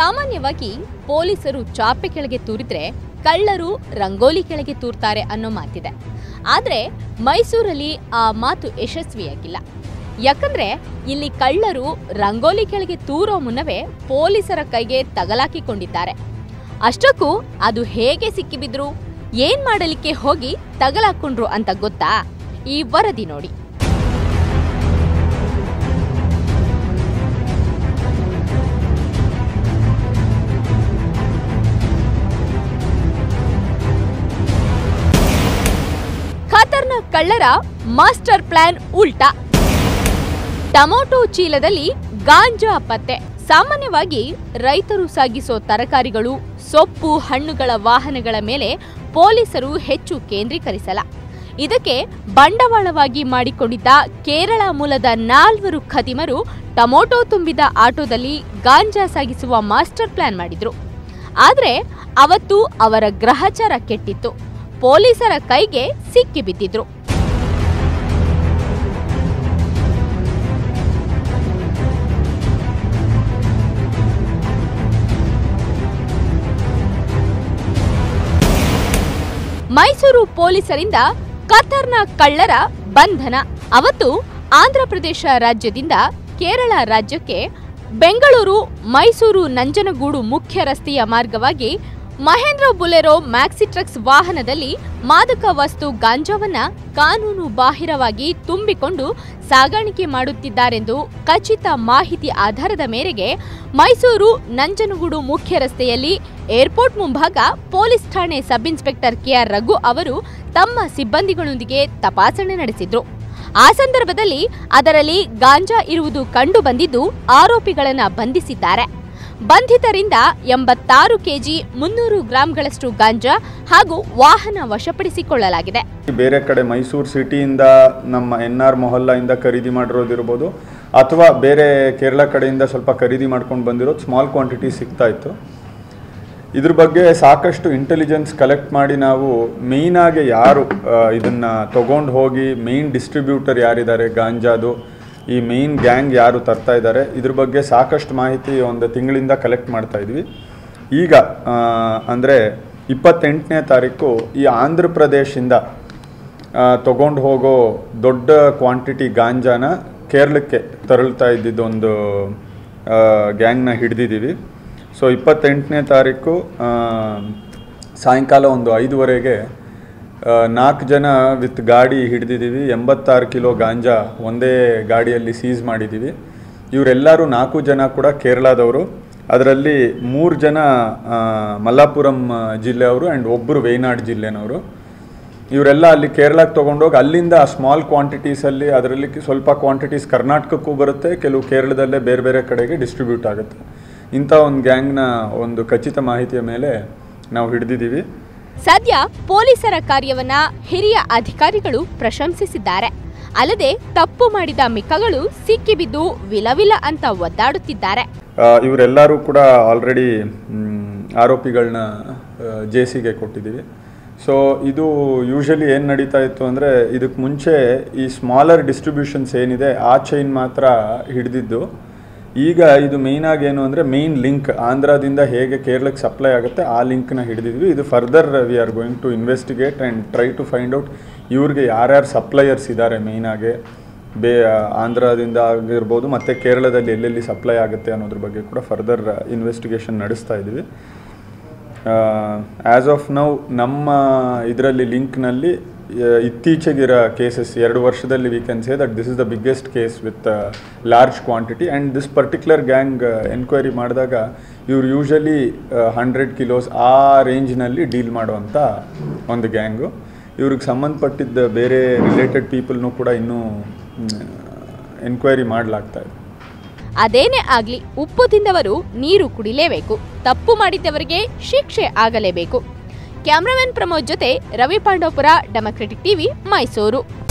ಸಾಮಾನ್ಯವಾಗಿ ಪೊಲೀಸರು ಚಾಪೆ ಕೆಳಗೆ ತೂರಿದ್ರೆ ಕಳ್ಳರು ರಂಗೋಲಿ ಕೆಳಗೆ ತೂರ್ತಾರೆ ಅನ್ನೋ ಮಾತಿದೆ ಆದ್ರೆ ಮೈಸೂರಲ್ಲಿ ಆ ಮಾತು ಯಶಸ್ವಿಯಾಗಿಲ್ಲ ಯಾಕಂದ್ರೆ ಇಲ್ಲಿ ಕಳ್ಳರು ರಂಗೋಲಿ ಕೆಳಗೆ ತೂರೋ ಮುನ್ನವೇ ಪೊಲೀಸರ ಕೈಗೆ ತಗಲಾಕಿಕೊಂಡಿದ್ದಾರೆ ಅಷ್ಟಕ್ಕೂ ಅದು ಹೇಗೆ ಸಿಕ್ಕಿಬಿದ್ರು ಏನ್ ಮಾಡಲಿಕ್ಕೆ ಹೋಗಿ ತಗಲಾಕೊಂಡ್ರು ಅಂತ ಗೊತ್ತಾ ಈ ವರದಿ ನೋಡಿ ಖತರ್ನಾಕ್ ಕಳ್ಳರ ಮಾಸ್ಟರ್ ಪ್ಲಾನ್ ಉಲ್ಟಾ ಟೊಮೊಟೊ ಚೀಲದಲ್ಲಿ ಗಾಂಜಾ ಪತ್ತೆ ಸಾಮಾನ್ಯವಾಗಿ ರೈತರು ಸಾಗಿಸೋ ತರಕಾರಿಗಳು ಸೊಪ್ಪು ಹಣ್ಣುಗಳ ವಾಹನಗಳ ಮೇಲೆ ಪೊಲೀಸರು ಹೆಚ್ಚು ಕೇಂದ್ರೀಕರಿಸಲ್ಲ ಇದಕ್ಕೆ ಬಂಡವಾಳವಾಗಿ ಮಾಡಿಕೊಂಡಿದ್ದ ಕೇರಳ ಮೂಲದ ನಾಲ್ವರು ಖದೀಮರು ಟೊಮೊಟೊ ತುಂಬಿದ ಆಟೋದಲ್ಲಿ ಗಾಂಜಾ ಸಾಗಿಸುವ ಮಾಸ್ಟರ್ ಪ್ಲಾನ್ ಮಾಡಿದ್ರು ಆದ್ರೆ ಅವತ್ತು ಅವರ ಗ್ರಹಚಾರ ಕೆಟ್ಟಿತ್ತು ಪೊಲೀಸರ ಕೈಗೆ ಸಿಕ್ಕಿಬಿದ್ದಿದ್ರು ಮೈಸೂರು ಪೊಲೀಸರಿಂದ ಖತರ್ನಾಕ್ ಕಳ್ಳರ ಬಂಧನ ಅವತ್ತು ಆಂಧ್ರಪ್ರದೇಶ ರಾಜ್ಯದಿಂದ ಕೇರಳ ರಾಜ್ಯಕ್ಕೆ ಬೆಂಗಳೂರು ಮೈಸೂರು ನಂಜನಗೂಡು ಮುಖ್ಯ ರಸ್ತೆಯ ಮಾರ್ಗವಾಗಿ ಮಹೇಂದ್ರ ಬುಲೆರೋ ಮ್ಯಾಕ್ಸಿಟ್ರಕ್ಸ್ ವಾಹನದಲ್ಲಿ ಮಾದಕ ವಸ್ತು ಗಾಂಜಾವನ್ನ ಕಾನೂನು ಬಾಹಿರವಾಗಿ ತುಂಬಿಕೊಂಡು ಸಾಗಾಣಿಕೆ ಮಾಡುತ್ತಿದ್ದಾರೆಂದು ಖಚಿತ ಮಾಹಿತಿ ಆಧಾರದ ಮೇರೆಗೆ ಮೈಸೂರು ನಂಜನಗೂಡು ಮುಖ್ಯ ರಸ್ತೆಯಲ್ಲಿ ಏರ್ಪೋರ್ಟ್ ಮುಂಭಾಗ ಪೊಲೀಸ್ ಠಾಣೆ ಸಬ್ ಇನ್ಸ್ಪೆಕ್ಟರ್ ಕೆಆರ್ ರಘು ಅವರು ತಮ್ಮ ಸಿಬ್ಬಂದಿಗಳೊಂದಿಗೆ ತಪಾಸಣೆ ನಡೆಸಿದ್ರು ಆ ಸಂದರ್ಭದಲ್ಲಿ ಅದರಲ್ಲಿ ಗಾಂಜಾ ಇರುವುದು ಕಂಡು ಬಂದಿದ್ದು ಆರೋಪಿಗಳನ್ನ ಬಂಧಿಸಿದ್ದಾರೆ ಬಂಧಿತರಿಂದ ಎಂಬತ್ತಾರು ಕೆಜಿ ಮುನ್ನೂರು ಗ್ರಾಂಗಳಷ್ಟು ಗಾಂಜಾ ಹಾಗೂ ವಾಹನ ವಶಪಡಿಸಿಕೊಳ್ಳಲಾಗಿದೆ ಬೇರೆ ಕಡೆ ಮೈಸೂರು ಸಿಟಿಯಿಂದ ನಮ್ಮ ಎನ್ ಆರ್ ಮೊಹಲ್ಲಾಯಿಂದ ಖರೀದಿ ಮಾಡಿರೋದಿರ್ಬೋದು ಅಥವಾ ಬೇರೆ ಕೇರಳ ಕಡೆಯಿಂದ ಸ್ವಲ್ಪ ಖರೀದಿ ಮಾಡ್ಕೊಂಡು ಬಂದಿರೋದು ಸ್ಮಾಲ್ ಕ್ವಾಂಟಿಟಿ ಸಿಗ್ತಾ ಇತ್ತು ಇದ್ರ ಬಗ್ಗೆ ಸಾಕಷ್ಟು ಇಂಟೆಲಿಜೆನ್ಸ್ ಕಲೆಕ್ಟ್ ಮಾಡಿ ನಾವು ಮೇಯ್ನಾಗಿ ಯಾರು ಆ, ಇದನ್ನ ತಗೊಂಡು ಹೋಗಿ ಮೇಯ್ನ್ ಡಿಸ್ಟ್ರಿಬ್ಯೂಟರ್ ಯಾರಿದ್ದಾರೆ ಗಾಂಜಾದು ಈ ಮೇಯ್ನ್ ಗ್ಯಾಂಗ್ ಯಾರು ತರ್ತಾ ಇದ್ದಾರೆ ಇದ್ರ ಬಗ್ಗೆ ಸಾಕಷ್ಟು ಮಾಹಿತಿ ಒಂದು ತಿಂಗಳಿಂದ ಕಲೆಕ್ಟ್ ಮಾಡ್ತಾ ಇದ್ವಿ ಈಗ ಅಂದರೆ ಇಪ್ಪತ್ತೆಂಟನೇ ತಾರೀಕು ಈ ಆಂಧ್ರ ಪ್ರದೇಶದಿಂದ ತಗೊಂಡು ಹೋಗೋ ದೊಡ್ಡ ಕ್ವಾಂಟಿಟಿ ಗಾಂಜಾನ ಕೇರಳಕ್ಕೆ ತರಳ್ತಾ ಇದ್ದಿದ್ದೊಂದು ಗ್ಯಾಂಗ್ನ ಹಿಡಿದಿದ್ದೀವಿ ಸೊ ಇಪ್ಪತ್ತೆಂಟನೇ ತಾರೀಕು ಆ, ಸಾಯಂಕಾಲ ಒಂದು ಐದುವರೆಗೆ ನಾಲ್ಕು ಜನ ವಿತ್ ಗಾಡಿ ಹಿಡಿದಿದ್ದೀವಿ ಎಂಬತ್ತಾರು ಕಿಲೋ ಗಾಂಜಾ ಒಂದೇ ಗಾಡಿಯಲ್ಲಿ ಸೀಸ್ ಮಾಡಿದ್ದೀವಿ ಇವರೆಲ್ಲರೂ ನಾಲ್ಕು ಜನ ಕೂಡ ಕೇರಳದವರು ಅದರಲ್ಲಿ ಮೂರು ಜನ ಆ, ಮಲ್ಲಾಪುರಂ ಜಿಲ್ಲೆಯವರು ಆ್ಯಂಡ್ ಒಬ್ಬರು ವೇನಾಡ್ ಜಿಲ್ಲೆನವರು ಇವರೆಲ್ಲ ಅಲ್ಲಿ ಕೇರಳಕ್ಕೆ ತೊಗೊಂಡೋಗಿ ಅಲ್ಲಿಂದ ಸ್ಮಾಲ್ ಕ್ವಾಂಟಿಟೀಸಲ್ಲಿ ಅದರಲ್ಲಿ ಕಿ- ಸ್ವಲ್ಪ ಕ್ವಾಂಟಿಟೀಸ್ ಕರ್ನಾಟಕಕ್ಕೂ ಬರುತ್ತೆ ಕೆಲವು ಕೇರಳದಲ್ಲೇ ಬೇರೆ ಬೇರೆ ಕಡೆಗೆ ಡಿಸ್ಟ್ರಿಬ್ಯೂಟ್ ಆಗುತ್ತೆ ಇಂಥ ಒಂದು ಗ್ಯಾಂಗ್ನ ಒಂದು ಖಚಿತ ಮಾಹಿತಿಯ ಮೇಲೆ ನಾವು ಹಿಡಿದಿದ್ದೀವಿ ಸದ್ಯ ಪೊಲೀಸರ ಕಾರ್ಯವನ್ನ ಹಿರಿಯ ಅಧಿಕಾರಿಗಳು ಪ್ರಶಂಸಿಸಿದ್ದಾರೆ ಅಲ್ಲದೆ ತಪ್ಪು ಮಾಡಿದ ಮಿಕ್ಕಗಳು ಸಿಕ್ಕಿಬಿದ್ದು ವಿಲವಿಲ ಅಂತ ಒದ್ದಾಡುತ್ತಿದ್ದಾರೆ ಆ, ಇವರೆಲ್ಲರೂ ಕೂಡ ಆಲ್ರೆಡಿ ಆರೋಪಿಗಳನ್ನ ಜೆ ಸಿಗೆ ಕೊಟ್ಟಿದ್ದೀವಿ ಸೊ ಇದು ಯೂಶಲಿ ಏನು ನಡೀತಾ ಇತ್ತು ಅಂದರೆ ಇದಕ್ಕೆ ಮುಂಚೆ ಈ ಸ್ಮಾಲರ್ ಡಿಸ್ಟ್ರಿಬ್ಯೂಷನ್ಸ್ ಏನಿದೆ ಆ ಚೈನ್ ಮಾತ್ರ ಹಿಡಿದಿದ್ದು ಈಗ ಇದು ಮೇಯ್ನಾಗಿ ಏನು ಅಂದರೆ ಮೇಯ್ನ್ ಲಿಂಕ್ ಆಂಧ್ರದಿಂದ ಹೇಗೆ ಕೇರಳಕ್ಕೆ ಸಪ್ಲೈ ಆಗುತ್ತೆ ಆ ಲಿಂಕ್ನ ಹಿಡಿದಿದ್ವಿ ಇದು further we are going to investigate and try to find out ಇವ್ರಿಗೆ ಯಾರ್ಯಾರು ಸಪ್ಲೈಯರ್ಸ್ ಇದ್ದಾರೆ ಮೇಯ್ನಾಗಿ ಬೇ ಆಂಧ್ರದಿಂದ ಆಗಿರ್ಬೋದು ಮತ್ತು ಕೇರಳದಲ್ಲಿ ಎಲ್ಲೆಲ್ಲಿ ಸಪ್ಲೈ ಆಗುತ್ತೆ ಅನ್ನೋದ್ರ ಬಗ್ಗೆ ಕೂಡ ಫರ್ದರ್ ಇನ್ವೆಸ್ಟಿಗೇಷನ್ ನಡೆಸ್ತಾ ಇದ್ದೀವಿ ಆ್ಯಸ್ ಆಫ್ ನೌ ನಮ್ಮ ಇದರಲ್ಲಿ ಲಿಂಕ್ನಲ್ಲಿ ಇತ್ತೀಚೆಗಿರೋ ಕೇಸಸ್ ಎರಡು ವರ್ಷದಲ್ಲಿ we can say that this is the biggest case with large quantity and this particular gang enquiry ಮಾಡಿದಾಗ ಇವ್ರು ಯೂಶಲಿ ಹಂಡ್ರೆಡ್ ಕಿಲೋಸ್ ಆ ರೇಂಜ್ನಲ್ಲಿ ಡೀಲ್ ಮಾಡುವಂಥ ಒಂದು ಗ್ಯಾಂಗು ಇವ್ರಿಗೆ ಸಂಬಂಧಪಟ್ಟಿದ್ದ ಬೇರೆ ರಿಲೇಟೆಡ್ ಪೀಪಲ್ನೂ ಕೂಡ ಇನ್ನೂ ಎನ್ಕ್ವೈರಿ ಮಾಡಲಾಗ್ತಾ ಇದೆ ಅದೇನೇ ಆಗ್ಲಿ ಉಪ್ಪು ತಿಂದವರು ನೀರು ಕುಡಿಲೇಬೇಕು ತಪ್ಪು ಮಾಡಿದ್ದವರಿಗೆ ಶಿಕ್ಷೆ ಆಗಲೇಬೇಕು ಕ್ಯಾಮ್ರಾಮನ್ ಪ್ರಮೋದ್ ಜೊತೆ ರವಿ ಪಾಂಡವಪುರ ಡೆಮೊಕ್ರೆಟಿಕ್ ಟಿವಿ ಮೈಸೂರು